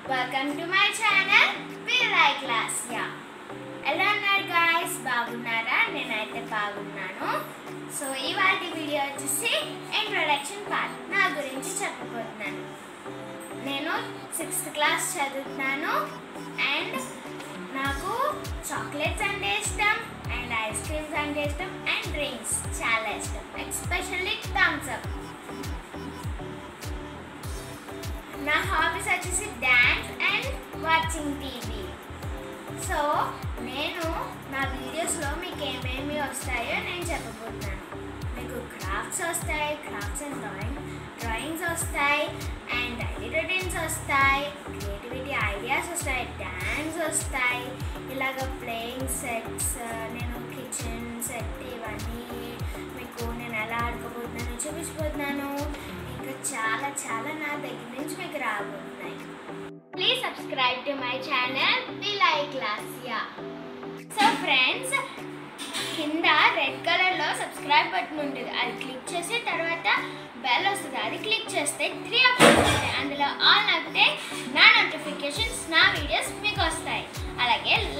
welcome to my channel విలై class యా ఎలా ఉన్నారు గాయస్ బాగున్నారా నేనైతే బాగున్నాను సో ఇవాళ వీడియో వచ్చేసి ఇంట్రొడక్షన్ పార్ట్ నా గురించి చెప్పబోతున్నాను నేను సిక్స్త్ క్లాస్ చదువుతున్నాను అండ్ నాకు చాక్లెట్స్ అంటే ఇష్టం అండ్ ఐస్ క్రీమ్స్ అంటే ఇష్టం అండ్ డ్రింక్స్ చాలా ఇష్టం ఎస్పెషల్లీ థమ్స్ అప్ నా హాబీస్ వచ్చేసి dance and watching TV so నేను నా వీడియోస్లో మీకు ఏమేమి వస్తాయో నేను చెప్పబోతున్నాను మీకు క్రాఫ్ట్స్ వస్తాయి క్రాఫ్ట్స్ అండ్ డ్రాయింగ్ డ్రాయింగ్స్ వస్తాయి అండ్ డైలీ రొటీన్స్ వస్తాయి క్రియేటివిటీ ఐడియాస్ వస్తాయి డ్యాన్స్ వస్తాయి ఇలాగ ప్లేయింగ్ సెట్స్ నేను కిచెన్ సెట్ ఇవన్నీ మీకు నేను ఎలా ఆడుకోబోతున్నానో చూపించబోతున్నాను ఇంకా చాలా చాలా నా దగ్గర నుంచి మీకు రాబోతున్నాయి please subscribe to my channel విలై క్లాసియా సో ఫ్రెండ్స్ కింద రెడ్ కలర్లో సబ్స్క్రైబ్ బటన్ ఉంటుంది అది క్లిక్ చేసి తర్వాత బెల్ వస్తుంది అది క్లిక్ చేస్తే త్రీ ఆప్షన్స్ వస్తాయి అందులో ఆల్ నొక్కితే నా నోటిఫికేషన్స్ నా వీడియోస్ మీకు వస్తాయి అలాగే